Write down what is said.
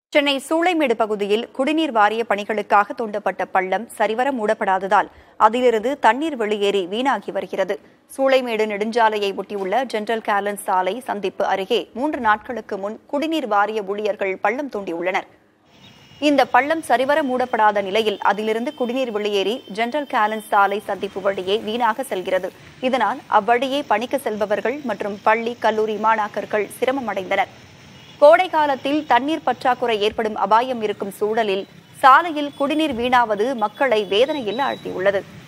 சென்னை சூளைமேடு பகுதியில் குடிநீர் வாரிய பணிகளுக்காக தோண்டப்பட்ட பள்ளம் சரிவர மூடப்படாததால் அதிலிருந்து தண்ணீர் வெளியேறி வீணாகி வருகிறது சூளைமேடு நெடுஞ்சாலையை ஒட்டியுள்ள ஜெனரல் கேலன் சாலை சந்திப்பு அருகே மூன்று நாட்களுக்கு முன் குடிநீர் வாரிய ஊழியர்கள் பள்ளம் தோண்டியுள்ளனர் இந்த பள்ளம் சரிவர மூடப்படாத நிலையில் அதிலிருந்து குடிநீர் வெளியேறி ஜெனரல் கேலன் சாலை சந்திப்பு வழியே வீணாக செல்கிறது இதனால் அவ்வழியே பணிக்கு செல்பவர்கள் மற்றும் பள்ளி கல்லூரி மாணாக்கர்கள் சிரமமடைந்தனர் கோடை காலத்தில் தண்ணீர் பற்றாக்குறை ஏற்படும் அபாயம் இருக்கும் சூழலில் சாலையில் குடிநீர் வீணாவது மக்களை வேதனையில் ஆழ்த்தியுள்ளது